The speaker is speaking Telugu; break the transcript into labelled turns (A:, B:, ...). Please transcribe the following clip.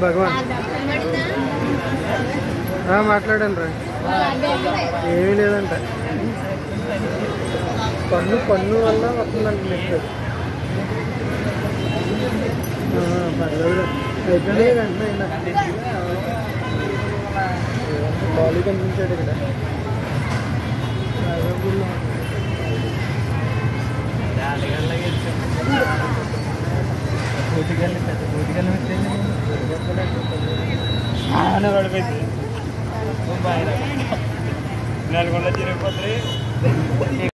A: భగవాన్ ఆ, మాట్లాడండి రా ఏమీ లేదంట పన్ను పన్ను వల్ల వస్తుందంట నెక్స్ట్ పర్లేదు అయిపోయినాయి వెంటనే అయినా ఖాళీ కనిపించాడు ఇక్కడ రాజాపూర్లో.
B: నల్గొండ తిరుపతి